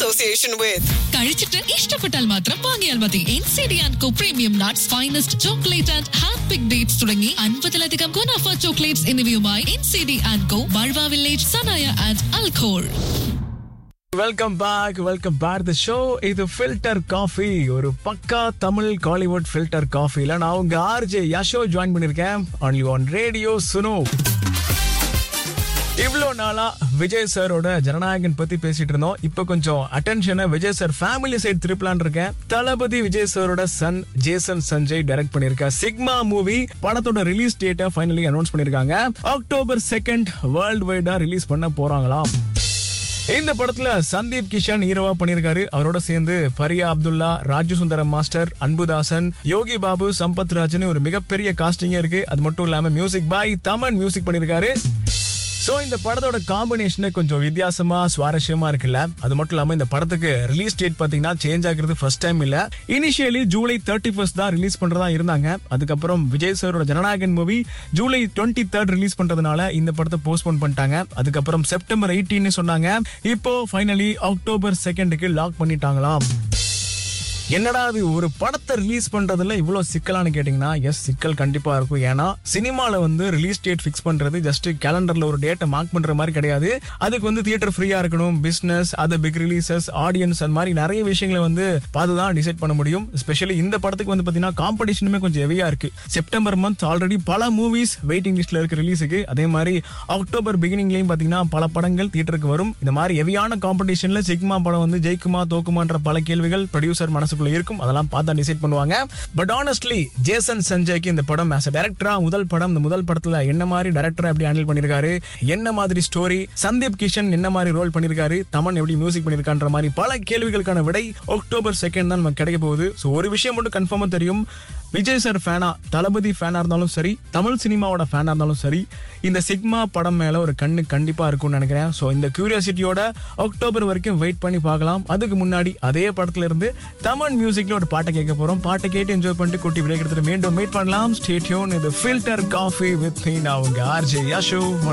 association with. കഴിച്ചിട്ട് ഇഷ്ടപ്പെട്ടാൽ മാത്രം വാങ്ങിയാൽ മതി N C D and co premium nuts finest chocolate and hand pick dates തുടങ്ങി അൻപതിലധികം ഗുണാഫ ചോക്ലേറ്റ്സ് എന്നിവയുമായി N C D and co ബൾവ വില്ലേജ് സനായ ആൻഡ് അൽഖോൾ welcome back welcome back the show இது ஃபில்டர் காஃபி ஒரு பக்கா தமிழ் காலிவுட் ஃபில்டர் காஃபில நான் உங்க ஆர்ஜே யஷோ ஜாயின் பண்ணிருக்கேன் ஒன்லி ஆன் ரேடியோ சுனோ இவ்வளோ நாளா விஜய் சாரோட ஜனநாயகன் பத்தி பேசிட்டு இருந்தோம் இப்போ கொஞ்சம் அட்டென்ஷனை விஜய் சார் ஃபேமிலி சைடு திருப்பலான் இருக்கேன் தளபதி விஜய் சாரோட சன் ஜேசன் சஞ்சய் டைரக்ட் பண்ணிருக்க சிக்மா மூவி படத்தோட ரிலீஸ் டேட்டை ஃபைனலி அனௌன்ஸ் பண்ணிருக்காங்க அக்டோபர் செகண்ட் வேர்ல்டு வைடா ரிலீஸ் பண்ண போறாங்களாம் இந்த படத்துல சந்தீப் கிஷன் ஹீரோவா பண்ணிருக்காரு அவரோட சேர்ந்து பரியா அப்துல்லா ராஜு சுந்தரம் மாஸ்டர் அன்புதாசன் யோகி பாபு சம்பத் ராஜன் ஒரு மிகப்பெரிய காஸ்டிங்கே இருக்கு அது மட்டும் இல்லாம மியூசிக் பாய் தமன் மியூசிக் பண்ணிருக்காரு சோ இந்த படத்தோட காம்பினேஷன் கொஞ்சம் வித்தியாசமா சுவாரஸ்யமா இருக்குல்ல அது மட்டும் இல்லாம இந்த படத்துக்கு ரிலீஸ் டேட் பாத்தீங்கன்னா சேஞ்ச் ஆகுறது ஃபர்ஸ்ட் டைம் இல்ல இனிஷியலி ஜூலை தேர்ட்டி ஃபர்ஸ்ட் தான் ரிலீஸ் பண்றதா இருந்தாங்க அதுக்கப்புறம் விஜய் சாரோட Jananayagan movie July twenty third release பண்றதுனால இந்த படத்தை போஸ்ட்போன் பண்ணிட்டாங்க அதுக்கப்புறம் செப்டம்பர் 18 சொன்னாங்க இப்போ ஃபைனலி அக்டோபர் செகண்டுக்கு லாக் பண்ணிட்டாங்களாம் என்னடா அது ஒரு படத்தை ரிலீஸ் பண்றதுல இவ்வளவு சிக்கலான்னு கேட்டீங்கன்னா எஸ் சிக்கல் கண்டிப்பா இருக்கும் ஏன்னா சினிமால வந்து ரிலீஸ் டேட் ஃபிக்ஸ் பண்றது ஜஸ்ட் கேலண்டர்ல ஒரு டேட்டை மார்க் பண்ற மாதிரி கிடையாது அதுக்கு வந்து தியேட்டர் ஃப்ரீயா இருக்கணும் பிசினஸ் அது பிக் ரிலீசஸ் ஆடியன்ஸ் அந்த மாதிரி நிறைய விஷயங்களை வந்து பார்த்து தான் டிசைட் பண்ண முடியும் ஸ்பெஷலி இந்த படத்துக்கு வந்து பாத்தீங்கன்னா காம்படிஷனுமே கொஞ்சம் ஹெவியா இருக்கு செப்டம்பர் மந்த் ஆல்ரெடி பல மூவிஸ் வெயிட்டிங் லிஸ்ட்ல இருக்கு ரிலீஸுக்கு அதே மாதிரி அக்டோபர் பிகினிங்லயும் பாத்தீங்கன்னா பல படங்கள் தியேட்டருக்கு வரும் இந்த மாதிரி ஹெவியான காம்படிஷன்ல சிக்மா படம் வந்து ஜெயிக்குமா தோக்குமான்ற பல கேள்விகள் ப்ரொடியூசர் மனசுக்குள்ள இருக்கும் அதெல்லாம் பார்த்தா டிசைட் பண்ணுவாங்க பட் ஆனஸ்ட்லி ஜேசன் சஞ்சய்க்கு இந்த படம் ஆஸ் டேரக்டரா முதல் படம் இந்த முதல் படத்துல என்ன மாதிரி டேரக்டரா எப்படி ஹேண்டில் பண்ணிருக்காரு என்ன மாதிரி ஸ்டோரி சந்தீப் கிஷன் என்ன மாதிரி ரோல் பண்ணிருக்காரு தமன் எப்படி மியூசிக் பண்ணிருக்கான்ற மாதிரி பல கேள்விகளுக்கான விடை அக்டோபர் செகண்ட் தான் நமக்கு கிடைக்க போகுது ஸோ ஒரு விஷயம் மட்டும் கன்ஃபார்மா தெரியும் விஜய் சார் ஃபேனா தளபதி ஃபேனா இருந்தாலும் சரி தமிழ் சினிமாவோட ஃபேனா இருந்தாலும் சரி இந்த சிக்மா படம் மேல ஒரு கண்ணு கண்டிப்பா இருக்கும்னு நினைக்கிறேன் ஸோ இந்த கியூரியாசிட்டியோட அக்டோபர் வரைக்கும் வெயிட் பண்ணி பார்க்கலாம் அதுக்கு முன்னாடி அதே படத்துல இருந்து தமிழ் மியூசிக்ல ஒரு பாட்டை கேட்க போறோம் பாட்டை கேட்டு என்ஜாய் பண்ணிட்டு குட்டி விடைக்கிறதுல மீண்டும் மீட் பண்ணலாம் ஸ்டேட்யூன் இது ஃபில்டர் காஃபி வித் மீ நான் உங்க ஆர்ஜே யஷோ